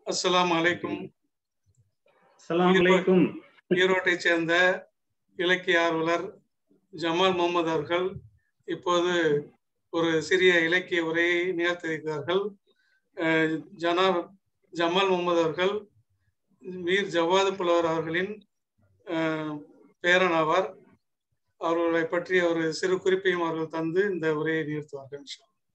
அஸ்ஸலாமு அலைக்கும் அஸ்ஸலாமு அலைக்கும் ஈரோட்டைச் சேர்ந்த இலக்கிய ஆர்வலர் ஜமால் முகமது அவர்கள் இப்போது ஒரு சிறிய இலக்கிய உரையை நிகழ்த்தியிருக்கிறார்கள் அஹ் ஜனாப் ஜமால் முகமது அவர்கள் மீர் ஜவாது புலவர் அவர்களின் அஹ், பேரன் ஆவார் அவர்களை பற்றிய ஒரு சிறு குறிப்பையும் அவர்கள் தந்து இந்த உரையை நிறுத்துவார்கள் இன்ஷா அல்லாஹ்.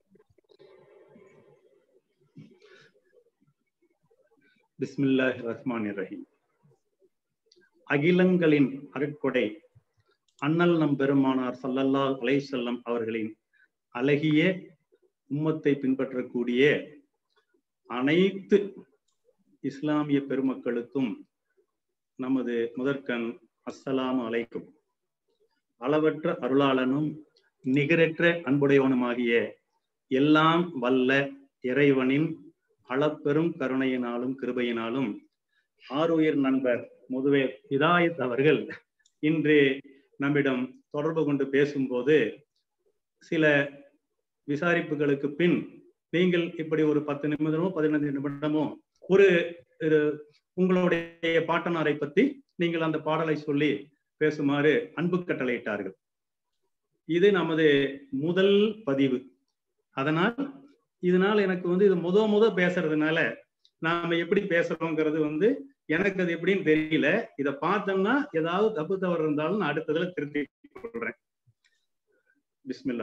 பிஸ்மில்லாஹ் ரஹ்மான் ரஹீம் அகிலங்களின் அருட்கொடை அண்ணல் நம் பெருமானார் ஸல்லல்லாஹு அலைஹி வஸல்லம் அவர்களின் அழகிய உம்மத்தை பின்பற்றக்கூடிய அனைத்து இஸ்லாமிய பெருமக்களுக்கும் நமது முதற்கண் அஸ்ஸலாமு அலைக்கும் அளவற்ற அருளாளனும் நிகரற்ற அன்புடையவனுமாகிய எல்லாம் வல்ல இறைவனின் அளப்பெரும் கருணையினாலும் கிருபையினாலும் ஆருயிர் நண்பர் முதுவே ஹிதாயத் அவர்கள் இன்று நம்மிடம் தொடர்பு கொண்டு பேசும்போது சில விசாரிப்புகளுக்கு பின் நீங்கள் இப்படி ஒரு பத்து நிமிடமோ பதினைந்து நிமிடமோ ஒரு ஒரு உங்களுடைய பாட்டனாரை பற்றி நீங்கள் அந்த பாடலை சொல்லி பேசுமாறு அன்பு கட்டளையிட்டார்கள் இது நமது முதல் பதிவு அதனால் இதனால் எனக்கு வந்து இது முத முத பேசுறதுனால நாம எப்படி பேசுறோங்கிறது வந்து எனக்கு அது எப்படின்னு தெரியல இதை பார்த்தோம்னா ஏதாவது தப்பு தவறு இருந்தாலும் நான் அடுத்ததுல திருத்தி கொள்றேன் பிஸ்மில்லா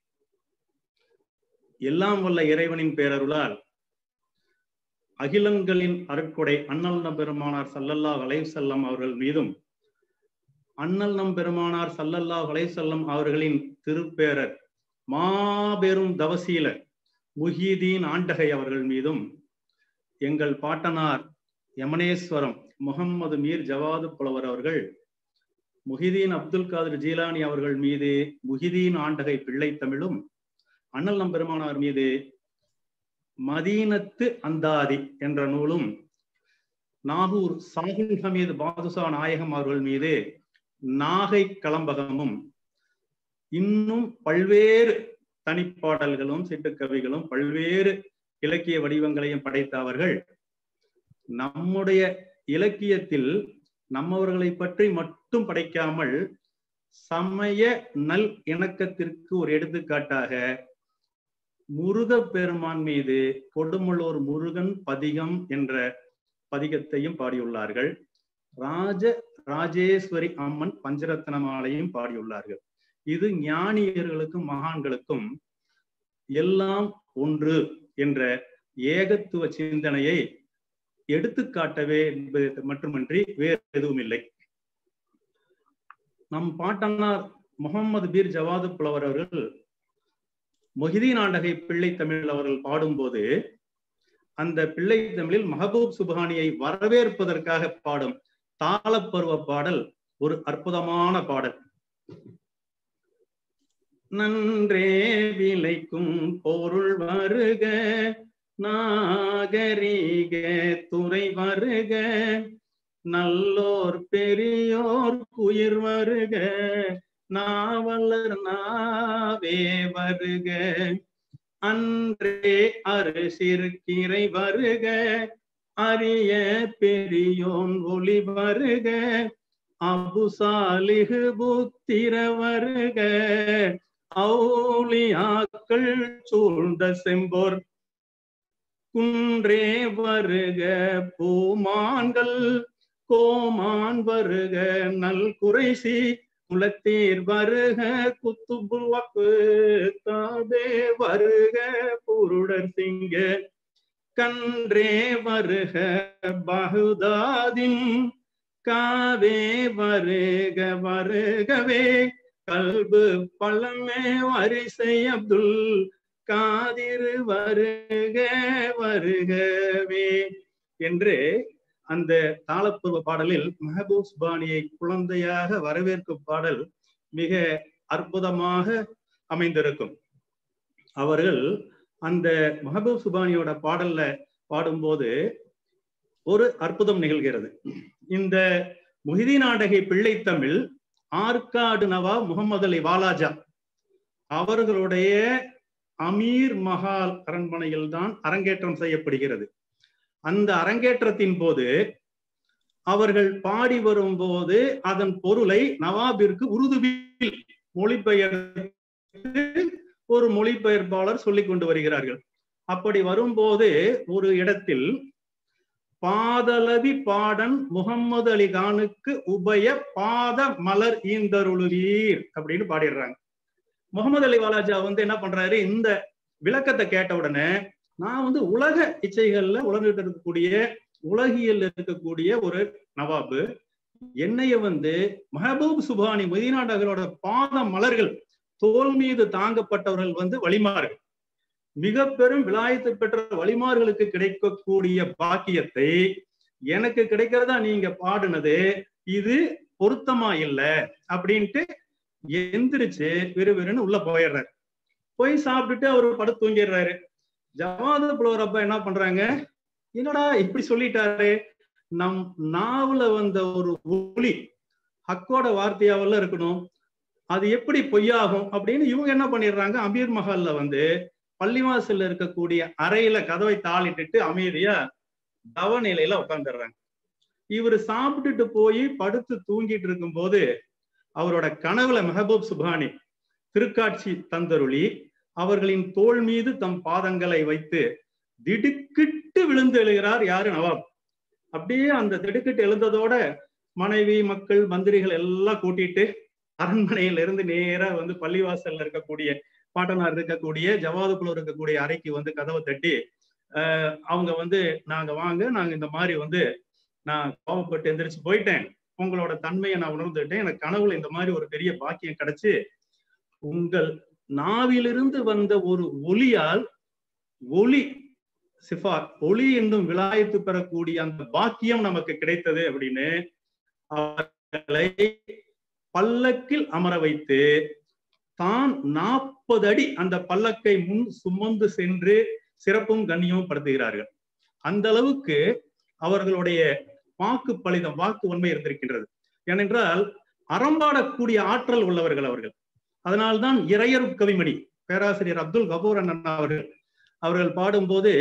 எல்லாம் வல்ல இறைவனின் பேரருளால் அகிலங்களின் அருட்கொடை அண்ணல் நம் பெருமானார் சல்லல்லா செல்லம் அவர்கள் மீதும் அண்ணல் நம் பெருமானார் சல்லல்லா செல்லம் அவர்களின் திருப்பேரர் மாபெரும் தவசீலர் முஹீதீன் ஆண்டகை அவர்கள் மீதும் எங்கள் பாட்டனார் யமனேஸ்வரம் முகம்மது மீர் ஜவாது புலவர் அவர்கள் முஹிதீன் அப்துல் காதிர் ஜீலானி அவர்கள் மீது முஹிதீன் ஆண்டகை பிள்ளை தமிழும் அண்ணல் நம்பெருமானார் மீது மதீனத்து அந்தாதி என்ற நூலும் நாகூர் சாகுல் ஹமீது பாதுஷா நாயகம் அவர்கள் மீது நாகை களம்பகமும் இன்னும் பல்வேறு தனிப்பாடல்களும் சிட்டுக்கவிகளும் பல்வேறு இலக்கிய வடிவங்களையும் படைத்த அவர்கள் நம்முடைய இலக்கியத்தில் நம்மவர்களை பற்றி மட்டும் படைக்காமல் சமய நல் இணக்கத்திற்கு ஒரு எடுத்துக்காட்டாக முருக பெருமான் மீது கொடுமுள்ளூர் முருகன் பதிகம் என்ற பதிகத்தையும் பாடியுள்ளார்கள் ராஜ ராஜேஸ்வரி அம்மன் பஞ்சரத்னமாலையும் பாடியுள்ளார்கள் இது ஞானியர்களுக்கும் மகான்களுக்கும் எல்லாம் ஒன்று என்ற ஏகத்துவ சிந்தனையை எடுத்துக்காட்டவே என்பது மட்டுமின்றி வேறு எதுவும் இல்லை நம் பாட்டனார் முகமது பீர் ஜவாது புலவர் அவர்கள் மொஹிதீன் ஆண்டகை பிள்ளை தமிழ் அவர்கள் பாடும்போது அந்த பிள்ளை தமிழில் மஹபூப் சுபஹானியை வரவேற்பதற்காக பாடும் தாளப்பருவ பாடல் ஒரு அற்புதமான பாடல் நன்றே விளைக்கும் பொருள் வருக நாகரீக துறை வருக நல்லோர் பெரியோர் குயிர் வருக நாவலர் நாவே வருக அன்றே அரிசிற்கிரை வருக அரிய பெரியோன் ஒளி வருக அபுசாலிகு புத்திர வருக ஔலியாக்கள் சூழ்ந்த செம்போர் குன்றே வருக பூமான்கள் கோமான் வருக நல் குறைசி குலத்தீர் வருக குத்துபுல் வக்கு தாதே வருக புருடர் சிங்க கன்றே வருக பகுதாதின் காவே வருக வருகவே கல்பு பழமே வரிசை அப்துல் காதிரு வருக வருகவே என்று அந்த தாளப்பூர்வ பாடலில் மெஹபூப் சுபானியை குழந்தையாக வரவேற்கும் பாடல் மிக அற்புதமாக அமைந்திருக்கும் அவர்கள் அந்த மெஹபூப் சுபானியோட பாடல்ல பாடும்போது ஒரு அற்புதம் நிகழ்கிறது இந்த முஹிதி நாடகை பிள்ளை தமிழ் ஆற்காடு நவா முகமது அலி வாலாஜா அவர்களுடைய அமீர் மஹால் அரண்மனையில் தான் அரங்கேற்றம் செய்யப்படுகிறது அந்த அரங்கேற்றத்தின் போது அவர்கள் பாடி வரும்போது அதன் பொருளை நவாபிற்கு உருதுவில் மொழிபெயர்த்து ஒரு மொழிபெயர்ப்பாளர் சொல்லிக் கொண்டு வருகிறார்கள் அப்படி வரும்போது ஒரு இடத்தில் பாதலவி பாடன் முகம்மது அலி கானுக்கு உபய பாத மலர் ஈந்தருளுவீர் அப்படின்னு பாடிடுறாங்க முகமது அலி வாலாஜா வந்து என்ன பண்றாரு இந்த விளக்கத்தை கேட்ட உடனே நான் வந்து உலக இச்சைகள்ல உலகிட்டு இருக்கக்கூடிய உலகியல் இருக்கக்கூடிய ஒரு நவாபு என்னைய வந்து மஹபூப் சுபானி மொய்தீனாட்டர்களோட பாத மலர்கள் தோல் மீது தாங்கப்பட்டவர்கள் வந்து வழிமார்கள் மிக பெரும் விலாயத்து பெற்ற வழிமார்களுக்கு கிடைக்கக்கூடிய பாக்கியத்தை எனக்கு கிடைக்கிறதா நீங்க பாடுனது இது பொருத்தமா இல்ல அப்படின்ட்டு எந்திரிச்சு விறுவிறுன்னு உள்ள போயிடுறாரு போய் சாப்பிட்டுட்டு அவர் படுத்து தூங்கிடுறாரு ஜவாத புலவரப்ப என்ன பண்றாங்க என்னடா இப்படி சொல்லிட்டாரு நம் நாவல வந்த ஒரு ஒளி ஹக்கோட வார்த்தையாவெல்லாம் இருக்கணும் அது எப்படி பொய்யாகும் அப்படின்னு இவங்க என்ன பண்ணிடுறாங்க அமீர் மஹால்ல வந்து பள்ளிவாசல்ல இருக்கக்கூடிய அறையில கதவை தாளிட்டுட்டு அமைதியா தவ நிலையில உட்காந்துடுறாங்க இவர் சாப்பிட்டுட்டு போய் படுத்து தூங்கிட்டு இருக்கும் போது அவரோட கனவுல மெஹபூப் சுபானி திருக்காட்சி தந்தருளி அவர்களின் தோல் மீது தம் பாதங்களை வைத்து திடுக்கிட்டு விழுந்து எழுகிறார் யாரு நவாப் அப்படியே அந்த திடுக்கிட்டு எழுந்ததோட மனைவி மக்கள் மந்திரிகள் எல்லாம் கூட்டிட்டு அரண்மனையில இருந்து நேரா வந்து பள்ளிவாசல்ல இருக்கக்கூடிய பாட்டனார் இருக்கக்கூடிய ஜவாதுக்குள்ள இருக்கக்கூடிய அறைக்கு வந்து கதவை தட்டி ஆஹ் அவங்க வந்து நாங்க வாங்க நாங்க இந்த மாதிரி வந்து நான் கோவப்பட்டு எந்திரிச்சு போயிட்டேன் உங்களோட தன்மையை நான் உணர்ந்துட்டேன் எனக்கு கனவுல இந்த மாதிரி ஒரு பெரிய பாக்கியம் கிடைச்சு உங்கள் நாவிலிருந்து வந்த ஒரு ஒளியால் ஒளி சிஃபா ஒளி என்னும் விலாயத்து பெறக்கூடிய அந்த பாக்கியம் நமக்கு கிடைத்தது அப்படின்னு அவர்களை பல்லக்கில் அமர வைத்து தான் நாற்பது அடி அந்த பல்லக்கை முன் சுமந்து சென்று சிறப்பும் கண்ணியமும் படுத்துகிறார்கள் அந்த அளவுக்கு அவர்களுடைய வாக்கு பலிதம் வாக்கு உண்மை இருந்திருக்கின்றது ஏனென்றால் அறம்பாடக்கூடிய ஆற்றல் உள்ளவர்கள் அவர்கள் அதனால்தான் இறையர் கவிமணி பேராசிரியர் அப்துல் கபூர் அண்ணன் அவர்கள் அவர்கள் பாடும்போது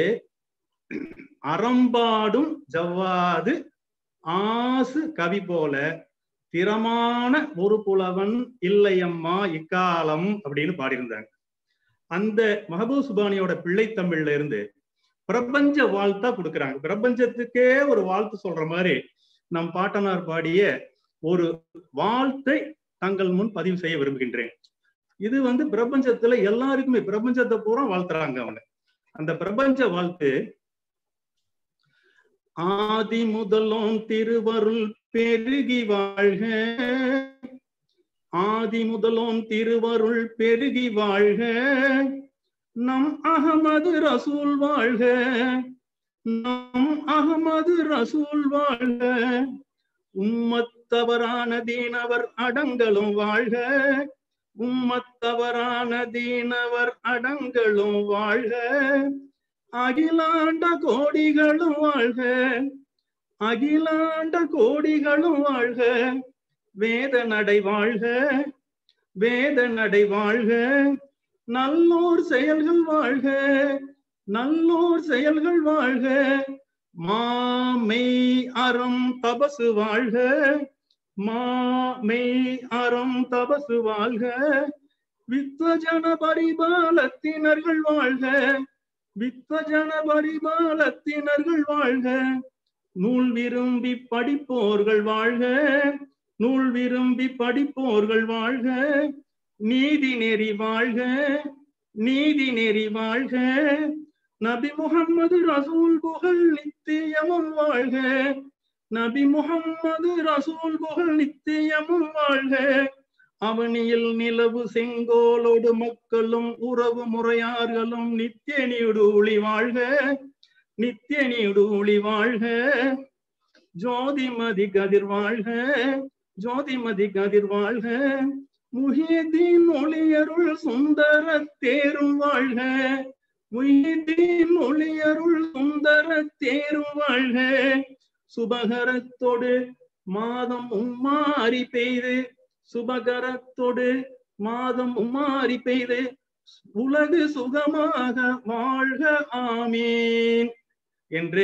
அறம்பாடும் ஜவ்வாது ஆசு கவி போல திறமான ஒரு புலவன் இல்லையம்மா இக்காலம் அப்படின்னு பாடியிருந்தாங்க அந்த மஹபூப் சுபானியோட பிள்ளை தமிழ்ல இருந்து பிரபஞ்ச வாழ்த்தா கொடுக்குறாங்க பிரபஞ்சத்துக்கே ஒரு வாழ்த்து சொல்ற மாதிரி நம் பாட்டனார் பாடிய ஒரு வாழ்த்தை தங்கள் முன் பதிவு செய்ய விரும்புகின்றேன் இது வந்து பிரபஞ்சத்துல எல்லாருக்குமே பிரபஞ்சத்தை பூரா வாழ்த்துறாங்க அவங்க அந்த பிரபஞ்ச வாழ்த்து ஆதி முதலும் திருவருள் பெருகி வாழ்க ஆதி முதலும் திருவருள் பெருகி வாழ்க நம் அகமது ரசூல் வாழ்க நம் அகமது ரசூல் வாழ்க உம்மத்தவரான தீனவர் அடங்களும் வாழ்க உம்மத்தவரான தீனவர் அடங்களும் வாழ்க அகிலாண்ட கோடிகளும் வாழ்க அகிலாண்ட கோடிகளும் வாழ்க வேத நடை வாழ்க வேத நடை வாழ்க நல்லோர் செயல்கள் வாழ்க நல்லோர் செயல்கள் வாழ்க மாமை அறம் தபசு வாழ்க மாமை அறம் தபசு வாழ்க வித்வஜன பரிபாலத்தினர்கள் வாழ்க வித்வஜன பரிபாலத்தினர்கள் வாழ்க நூல் விரும்பி படிப்போர்கள் வாழ்க நூல் விரும்பி படிப்போர்கள் வாழ்க நீதி நெறி வாழ்க நீதி நெறி வாழ்க நபி முகம்மது ரசூல் புகழ் நித்தியமும் வாழ்க நபி முகம்மது ரசூல் புகழ் நித்தியமும் வாழ்க அவனியில் நிலவு செங்கோலோடு மக்களும் உறவு முறையார்களும் நித்திய நீடூழி வாழ்க நித்திய நீடூழி வாழ்க ஜோதிமதி கதிர் வாழ்க ஜோதிமதி கதிர் வாழ்க முஹிதீன் ஒளியருள் சுந்தர தேரும் வாழ்க முஹிதீன் ஒளியருள் சுந்தர தேரும் வாழ்க சுபகரத்தோடு மாதம் உம்மாறி பெய்து சுபகரத்தோடு மாதம் உம்மாறி பெய்து உலகு சுகமாக வாழ்க ஆமீன் என்று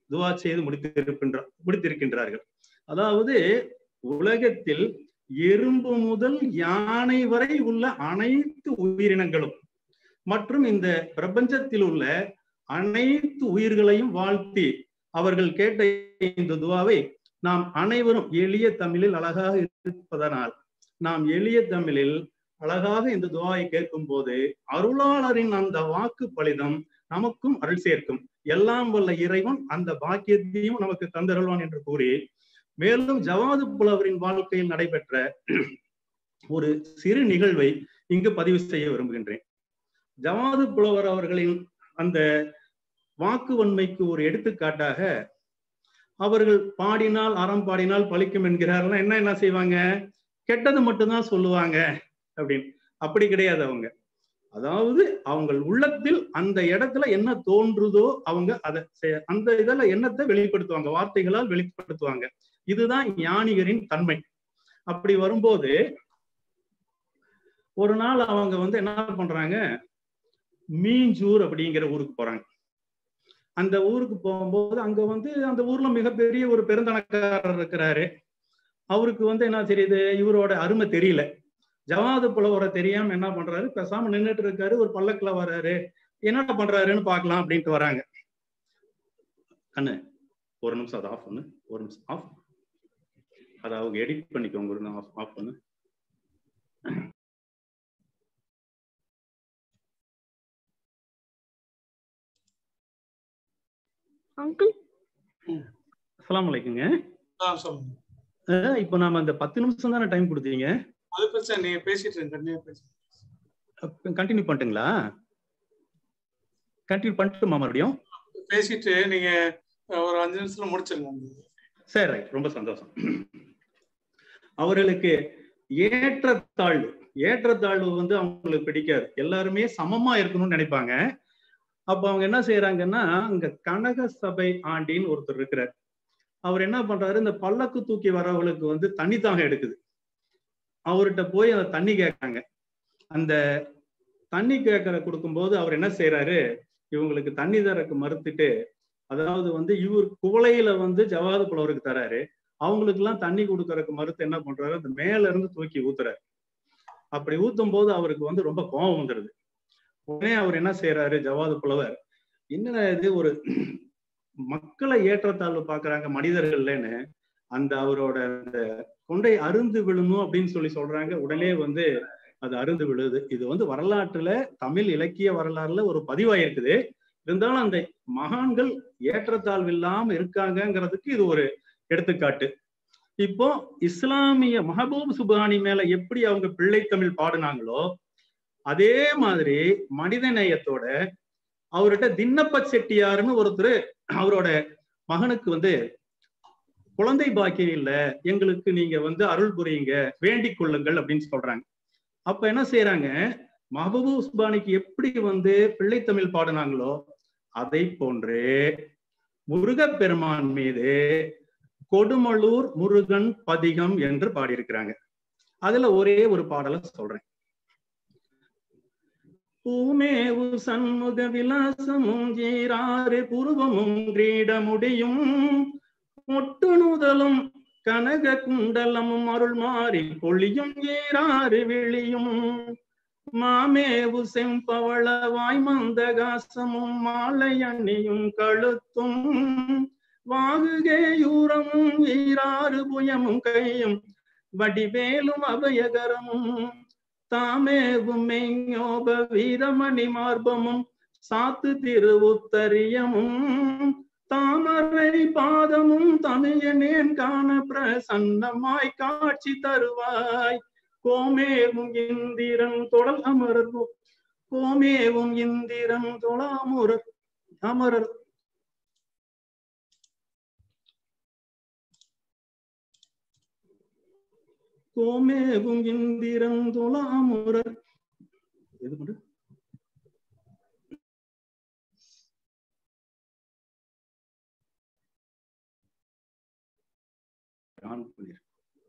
துவா செய்து முடித்திருக்கின்ற முடித்திருக்கின்றார்கள் அதாவது உலகத்தில் எறும்பு முதல் யானை வரை உள்ள அனைத்து உயிரினங்களும் மற்றும் இந்த பிரபஞ்சத்தில் உள்ள அனைத்து உயிர்களையும் வாழ்த்தி அவர்கள் கேட்ட இந்த துவாவை நாம் அனைவரும் எளிய தமிழில் அழகாக இருப்பதனால் நாம் எளிய தமிழில் அழகாக இந்த துவாவை கேட்கும் போது அருளாளரின் அந்த வாக்கு பலிதம் நமக்கும் அருள் சேர்க்கும் எல்லாம் வல்ல இறைவன் அந்த பாக்கியத்தையும் நமக்கு தந்தருள்வான் என்று கூறி மேலும் ஜவாது புலவரின் வாழ்க்கையில் நடைபெற்ற ஒரு சிறு நிகழ்வை இங்கு பதிவு செய்ய விரும்புகின்றேன் ஜவாது புலவர் அவர்களின் அந்த வாக்கு வன்மைக்கு ஒரு எடுத்துக்காட்டாக அவர்கள் பாடினால் அறம் பாடினால் பழிக்கும் என்கிறார்கள் என்ன என்ன செய்வாங்க கெட்டது மட்டும்தான் சொல்லுவாங்க அப்படின்னு அப்படி கிடையாது அவங்க அதாவது அவங்க உள்ளத்தில் அந்த இடத்துல என்ன தோன்றுதோ அவங்க அதை அந்த இதுல எண்ணத்தை வெளிப்படுத்துவாங்க வார்த்தைகளால் வெளிப்படுத்துவாங்க இதுதான் ஞானிகரின் தன்மை அப்படி வரும்போது ஒரு நாள் அவங்க வந்து என்ன பண்றாங்க மீஞ்சூர் அப்படிங்கிற ஊருக்கு போறாங்க அந்த ஊருக்கு போகும்போது அங்க வந்து அந்த ஊர்ல மிகப்பெரிய ஒரு பெருந்தனக்காரர் இருக்கிறாரு அவருக்கு வந்து என்ன தெரியுது இவரோட அருமை தெரியல ஜவாது புலவரை தெரியாம என்ன பண்றாரு பேசாம நின்றுட்டு இருக்காரு ஒரு பல்லக்குல வர்றாரு என்னடா பண்றாருன்னு பாக்கலாம் அப்படின்ட்டு வராங்க கண்ணு ஒரு நிமிஷம் அதை ஆஃப் பண்ணு ஒரு நிமிஷம் ஆஃப் அதை அவங்க எடிட் பண்ணிக்கோங்க ஒரு ஆஃப் ஆஃப் பண்ணு அங்கிள் அஸ்லாம் வலைக்குங்க ஆ சொல்லுங்க இப்போ நாம அந்த பத்து நிமிஷம் தானே டைம் கொடுத்தீங்க அது பிரச்சனை நீங்க பேசிட்டு இருங்க கண்டிப்பா பேசுங்க கண்டினியூ பண்ணிட்டுங்களா கண்டினியூ பண்ணிட்டுமா மறுபடியும் பேசிட்டு நீங்க ஒரு அஞ்சு நிமிஷத்துல முடிச்சிருங்க சரி ரைட் ரொம்ப சந்தோஷம் அவர்களுக்கு ஏற்றத்தாழ்வு ஏற்றத்தாழ்வு வந்து அவங்களுக்கு பிடிக்காது எல்லாருமே சமமா இருக்கணும்னு நினைப்பாங்க அப்ப அவங்க என்ன செய்யறாங்கன்னா அங்க கனக சபை ஆண்டின்னு ஒருத்தர் இருக்கிறார் அவர் என்ன பண்றாரு இந்த பல்லக்கு தூக்கி வரவங்களுக்கு வந்து தண்ணி தாகம் எடுக்குது அவர்கிட்ட போய் அந்த தண்ணி கேட்காங்க அந்த தண்ணி கேட்கற கொடுக்கும்போது அவர் என்ன செய்யறாரு இவங்களுக்கு தண்ணி தரக்கு மறுத்துட்டு அதாவது வந்து இவர் குவளையில வந்து ஜவாது புலவருக்கு தராரு அவங்களுக்கு எல்லாம் தண்ணி கொடுக்கறதுக்கு மறுத்து என்ன பண்றாரு அந்த மேல இருந்து தூக்கி ஊத்துறாரு அப்படி ஊத்தும் போது அவருக்கு வந்து ரொம்ப கோபம் வந்துடுது உடனே அவர் என்ன செய்யறாரு ஜவாது புலவர் என்ன இது ஒரு மக்களை ஏற்றத்தாழ்வு பாக்குறாங்க மனிதர்கள்லன்னு அந்த அவரோட அந்த கொண்டை அருந்து விழுணும் அப்படின்னு சொல்லி சொல்றாங்க உடனே வந்து அது அருந்து விழுது இது வந்து வரலாற்றுல தமிழ் இலக்கிய வரலாறுல ஒரு பதிவாயிருக்குது இருந்தாலும் அந்த மகான்கள் ஏற்றத்தாழ்வு இல்லாம இருக்காங்கங்கிறதுக்கு இது ஒரு எடுத்துக்காட்டு இப்போ இஸ்லாமிய மஹபூப் சுபானி மேல எப்படி அவங்க பிள்ளை தமிழ் பாடினாங்களோ அதே மாதிரி மனித நேயத்தோட அவர்கிட்ட தின்னப்ப செட்டியாருன்னு ஒருத்தர் அவரோட மகனுக்கு வந்து குழந்தை பாக்கியம் இல்ல எங்களுக்கு நீங்க வந்து அருள் புரியுங்க வேண்டிக் கொள்ளுங்கள் அப்படின்னு சொல்றாங்க அப்ப என்ன செய்யறாங்க மஹபூப் உஸ்பானிக்கு எப்படி வந்து பிள்ளைத்தமிழ் பாடினாங்களோ அதை போன்று முருகப்பெருமான் மீது கொடுமலூர் முருகன் பதிகம் என்று பாடியிருக்கிறாங்க அதுல ஒரே ஒரு பாடலை சொல்றேன் பூமேவு சண்முக விலாசமும் ஜீராறு புருவமும் கிரீடமுடியும் மொட்டு நுதலும் கனக குண்டலமும் அருள் மாறி பொழியும் ஏறாறு விழியும் மாமேவு செம்பவள வாய்மந்தகாசமும் மாலை அணியும் கழுத்தும் வாகுகேயூரமும் ஈராறு புயமும் கையும் வடிவேலும் அபயகரமும் தாமேவும் மெய்ஞோப வீரமணி மார்பமும் சாத்து திருவுத்தரியமும் தாமரை பாதமும் தமிழனேன் காண பிரசன்னமாய் காட்சி தருவாய் கோமேவும் இந்திரன் தொடல் அமரர் கோமேவும் இந்திரன் தொழாமுரர் அமரர் கோமேவும் இந்திரன் தொழாமுரர் எது பண்ணு ஆன் பண்ணிரு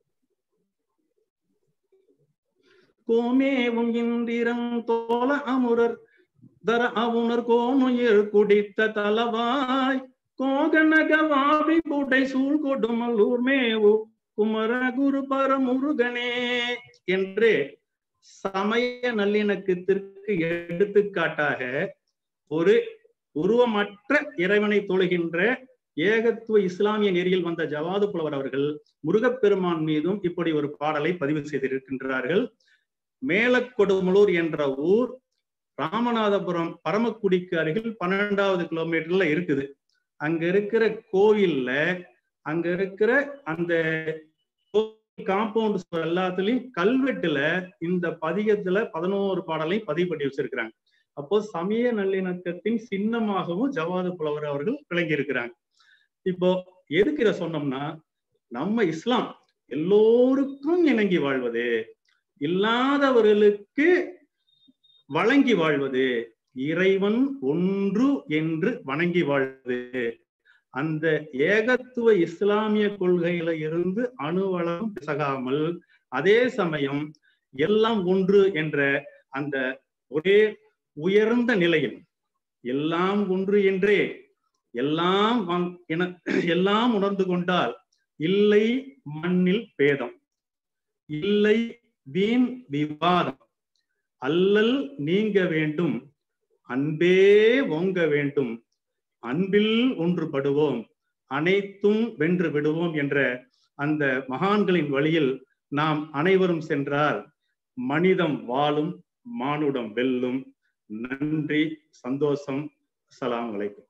கோமேவும் இந்திரன் தோல அமுரர் தர அவுணர் கோனுயிர் குடித்த தலவாய் கோகனக வாவி பூட்டை சூழ் கொடுமல்லூர் மேவு குமர குரு பரமுருகனே என்று சமய நல்லிணக்கத்திற்கு எடுத்துக்காட்டாக ஒரு உருவமற்ற இறைவனை தொழுகின்ற ஏகத்துவ இஸ்லாமிய நெறியில் வந்த ஜவாது புலவர் அவர்கள் முருகப்பெருமான் மீதும் இப்படி ஒரு பாடலை பதிவு செய்திருக்கின்றார்கள் மேலக்கொடுமலூர் என்ற ஊர் ராமநாதபுரம் பரமக்குடிக்கு அருகில் பன்னெண்டாவது கிலோமீட்டர்ல இருக்குது அங்க இருக்கிற கோவில்ல அங்க இருக்கிற அந்த காம்பவுண்ட் எல்லாத்துலயும் கல்வெட்டுல இந்த பதிகத்துல பதினோரு பாடலையும் பதிவு பண்ணி வச்சிருக்கிறாங்க அப்போ சமய நல்லிணக்கத்தின் சின்னமாகவும் ஜவாது புலவர் அவர்கள் விளங்கி இருக்கிறாங்க இப்போ எதுக்கு இதை சொன்னோம்னா நம்ம இஸ்லாம் எல்லோருக்கும் இணங்கி வாழ்வது இல்லாதவர்களுக்கு வழங்கி வாழ்வது இறைவன் ஒன்று என்று வணங்கி வாழ்வது அந்த ஏகத்துவ இஸ்லாமிய கொள்கையில இருந்து அணுவளம் பிசகாமல் அதே சமயம் எல்லாம் ஒன்று என்ற அந்த ஒரே உயர்ந்த நிலையில் எல்லாம் ஒன்று என்றே எல்லாம் என எல்லாம் உணர்ந்து கொண்டால் இல்லை மண்ணில் பேதம் இல்லை வீண் விவாதம் அல்லல் நீங்க வேண்டும் அன்பே ஓங்க வேண்டும் அன்பில் ஒன்றுபடுவோம் அனைத்தும் வென்று விடுவோம் என்ற அந்த மகான்களின் வழியில் நாம் அனைவரும் சென்றால் மனிதம் வாழும் மானுடம் வெல்லும் நன்றி சந்தோஷம் அஸ்ஸலாமு அலைக்கும்